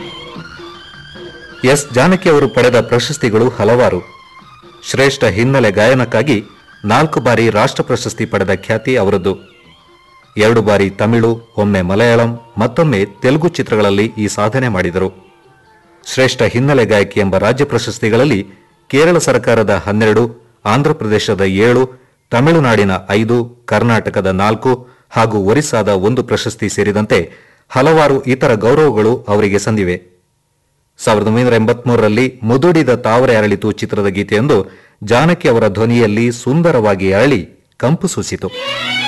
S Janaki ಅವರು ಪಡೆದ ಪ್ರಶಸ್ತಿಗಳು ಹಲವಾರು ಶ್ರೇಷ್ಠ ಹಿನ್ನೆಲೆ ಗಾಯನಕ್ಕಾಗಿ ನಾಲ್ಕು ಬಾರಿ ರಾಷ್ಟ್ರ ಪ್ರಶಸ್ತಿ ಪಡೆದ ಖ್ಯಾತಿ ಅವರದ್ದು ಎರಡು ಬಾರಿ ತಮಿಳು ಒಮ್ಮೆ ಮಲಯಾಳಂ ಮತ್ತೊಮ್ಮೆ ತೆಲುಗು ಚಿತ್ರಗಳಲ್ಲಿ ಈ ಸಾಧನೆ ಮಾಡಿದರು ಶ್ರೇಷ್ಠ ಹಿನ್ನೆಲೆ ಗಾಯಕಿ ಎಂಬ ರಾಜ್ಯ ಪ್ರಶಸ್ತಿಗಳಲ್ಲಿ ಕೇರಳ ಸರ್ಕಾರದ ಹನ್ನೆರಡು ಆಂಧ್ರಪ್ರದೇಶದ ಏಳು ತಮಿಳುನಾಡಿನ ಐದು ಕರ್ನಾಟಕದ ನಾಲ್ಕು ಹಾಗೂ ಒರಿಸ್ಸಾದ ಒಂದು ಪ್ರಶಸ್ತಿ ಸೇರಿದಂತೆ ಹಲವಾರು ಇತರ ಗೌರವಗಳು ಅವರಿಗೆ ಸಂದಿವೆ ಸಾವಿರದ ಒಂಬೈನೂರ ಎಂಬತ್ಮೂರರಲ್ಲಿ ಮುದುಡಿದ ತಾವರೆ ಅರಳಿತು ಚಿತ್ರದ ಗೀತೆಯೊಂದು ಜಾನಕಿ ಅವರ ಧ್ವನಿಯಲ್ಲಿ ಸುಂದರವಾಗಿ ಅರಳಿ ಕಂಪು ಸೂಸಿತು